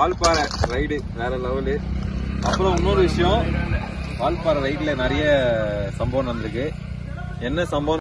Valparai ride வேற level அப்புறம் இன்னொரு விஷயம் வால்பாறை ரைடில் நிறைய சம்பவம் நடந்திருக்கு என்ன சம்பவம்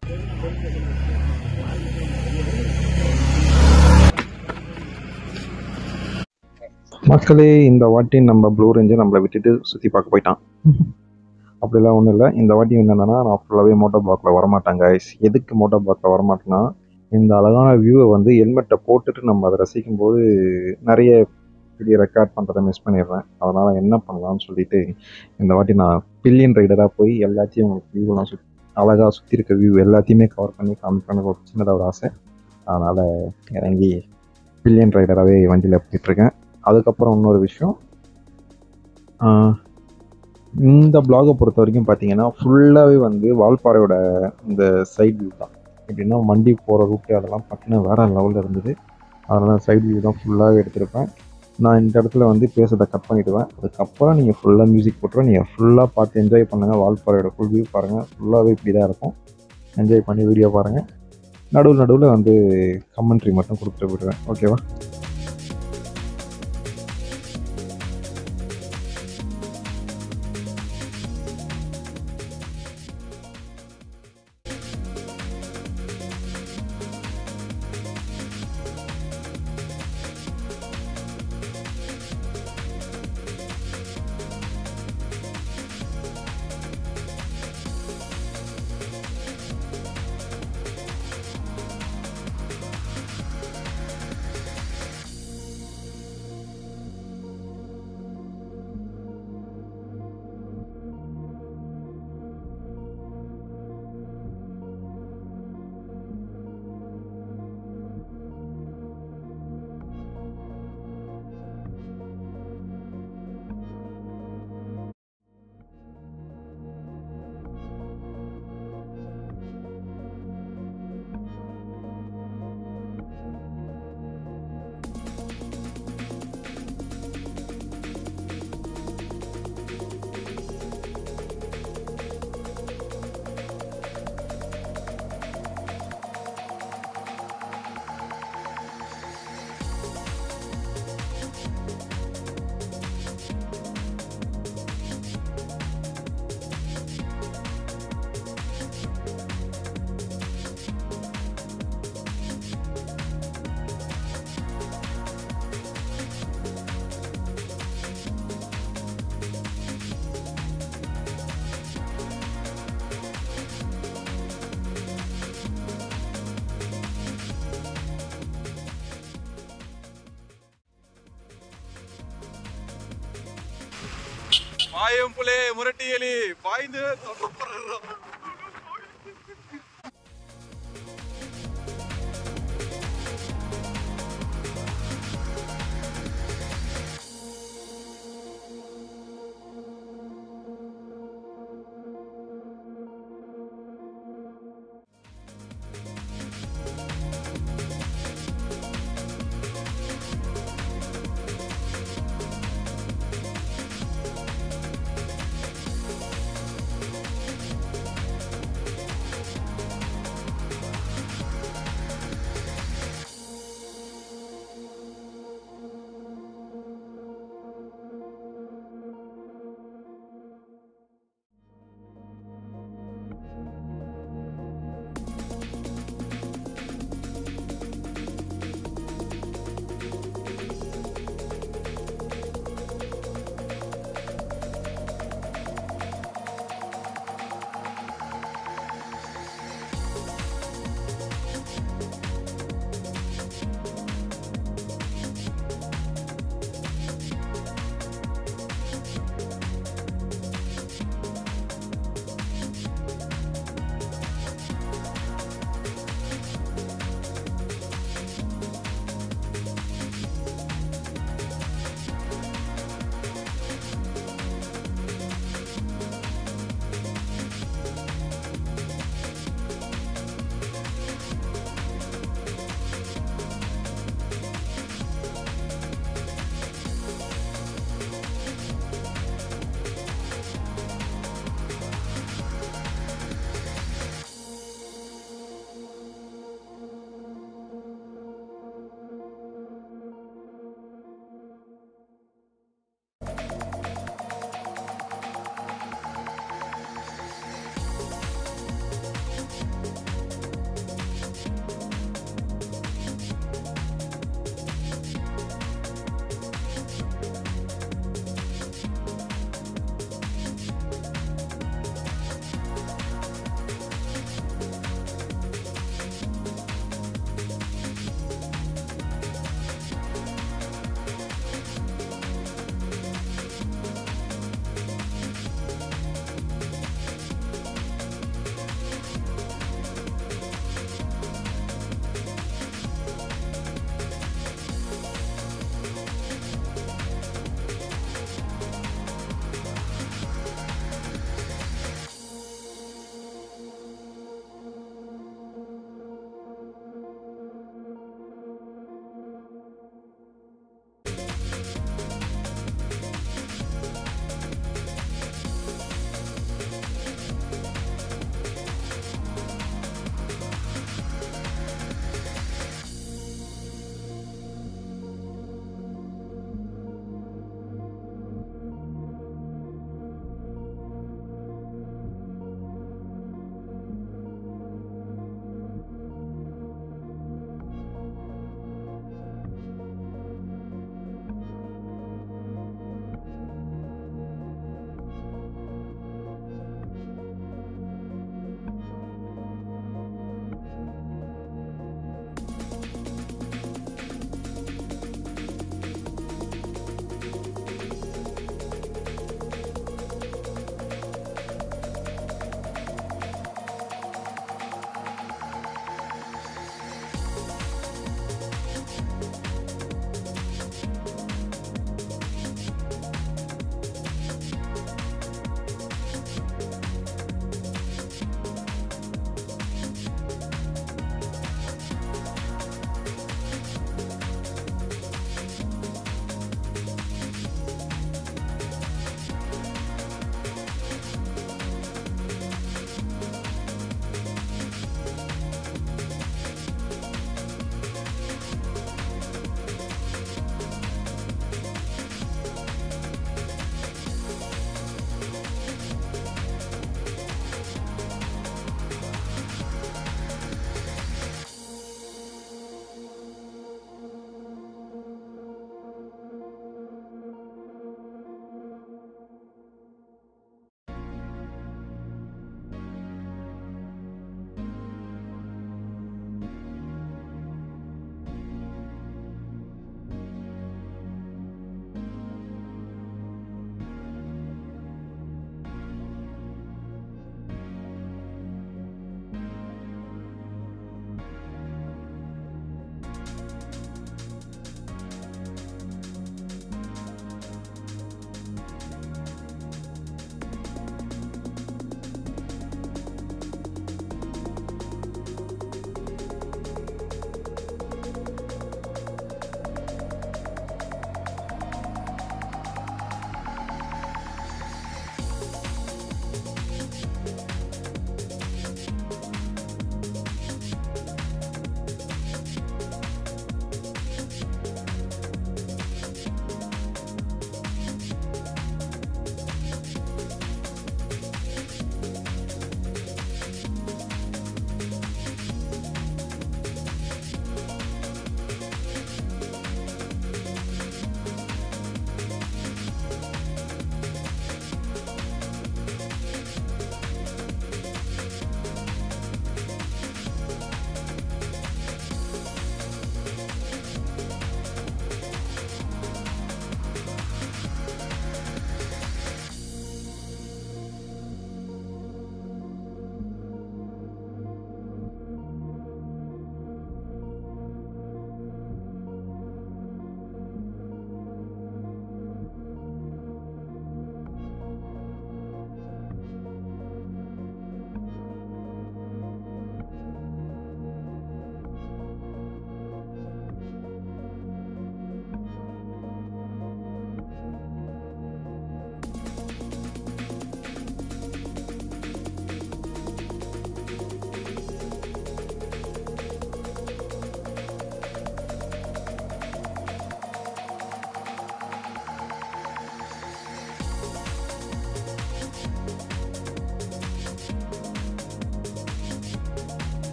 மக்களே இந்த வாட்டி நம்ம ப்ளூ ரேஞ்சை நம்மளை விட்டுட்டு சுற்றி பார்க்க போயிட்டான் அப்படிலாம் ஒன்றும் இல்லை இந்த வாட்டி என்னென்னா நான் ஃபுல்லாகவே மோட்டோ பிளாக்ல வரமாட்டேன் guys எதுக்கு மோட்டோ பிளாக்ல வரமாட்டேன்னா இந்த அழகான வியூவை வந்து ஹெல்மெட்டை போட்டுட்டு நம்ம அதை ரசிக்கும் போது நிறைய வீடியோ ரெக்கார்ட் பண்ணுறதை மிஸ் பண்ணிடுறேன் அதனால் என்ன பண்ணலாம்னு சொல்லிட்டு இந்த வாட்டி நான் பில்லியன் ரைடராக போய் எல்லாத்தையும் உங்களுக்கு வியூவெல்லாம் சுத் அழகாக சுற்றி இருக்க வியூ எல்லாத்தையுமே கவர் பண்ணி காமிக்கணும் ஒரு சின்னதாக ஒரு ஆசை அதனால் இறங்கி பில்லியன் ரைடராகவே வண்டியில் போயிட்டுருக்கேன் அதுக்கப்புறம் இன்னொரு விஷயம் ஆஹ் இந்த பிளாகை பொறுத்த வரைக்கும் பார்த்தீங்கன்னா ஃபுல்லாகவே வந்து வால்பாறையோட இந்த சைட் வியூ தான் எப்படின்னா வண்டி போகிற ரூட்டு அதெல்லாம் பார்த்தீங்கன்னா வேற லெவலில் இருந்தது அதனால் சைட் வியூ தான் ஃபுல்லாகவே எடுத்திருப்பேன் நான் இந்த இடத்துல வந்து பேசுறதை கட் பண்ணிவிடுவேன் அதுக்கப்புறம் நீங்கள் ஃபுல்லாக மியூசிக் போட்டுருவோம் நீங்கள் ஃபுல்லாக பார்த்து என்ஜாய் பண்ணுங்கள் வால்பாறையோட ஃபுல் வியூ பாருங்கள் ஃபுல்லாகவே இப்படி தான் இருக்கும் என்ஜாய் பண்ணி வீடியோ பாருங்கள் நடுவில் நடுவில் வந்து கமெண்ட்ரி மட்டும் கொடுத்துட்டு போயிடுவேன் ஓகேவா பாயம் புலே முரட்டி எலி பாய்ந்து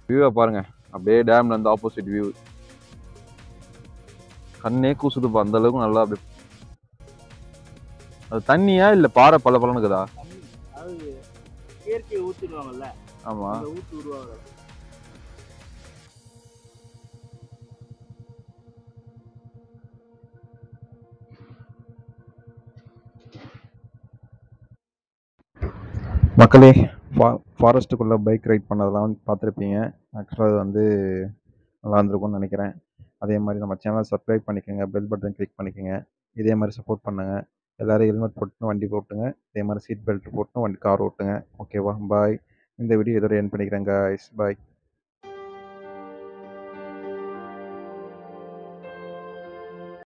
வியூவை பாருங்க அப்படியே டேம்ல இருந்து ஆப்போசிட் வியூ கண்ணே கூசுதுப்பா அந்த அளவுக்கு நல்லா அப்படியே அது தண்ணியா இல்ல பாறை பல இருக்குதா தண்ணி அதாவது இயற்கையை ஊத்திடுவாங்கல்ல ஆமா அந்த ஊத்து விடுவாங்க மக்களே ஃபா ஃபாரஸ்ட்டுக்குள்ளே பைக் ரைட் பண்ணதெல்லாம் வந்து பார்த்துருப்பீங்க ஆக்சுவலாக அது வந்து நல்லா இருந்திருக்கும்னு நினைக்கிறேன் அதே மாதிரி நம்ம சேனலை சப்ஸ்கிரைப் பண்ணிக்கோங்க பெல் பட்டன் கிளிக் பண்ணிக்கோங்க இதே மாதிரி சப்போர்ட் பண்ணுங்கள் எல்லோரும் ஹெல்மெட் போட்டு வண்டி ஓட்டுங்க இதே மாதிரி சீட் பெல்ட் போட்டு வண்டி கார் ஓட்டுங்க ஓகேவா பாய் இந்த வீடியோ இதோட என் பண்ணிக்கிறேன் guys பாய்